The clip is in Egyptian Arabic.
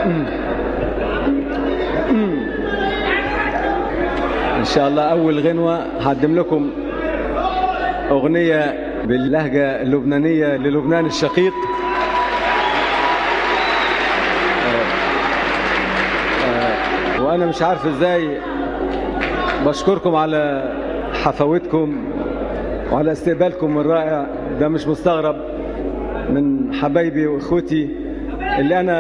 ان شاء الله اول غنوه هقدم لكم اغنيه باللهجه اللبنانيه للبنان الشقيق وانا مش عارف ازاي بشكركم على حفاوتكم وعلى استقبالكم الرائع ده مش مستغرب من حبايبي واخوتي اللي انا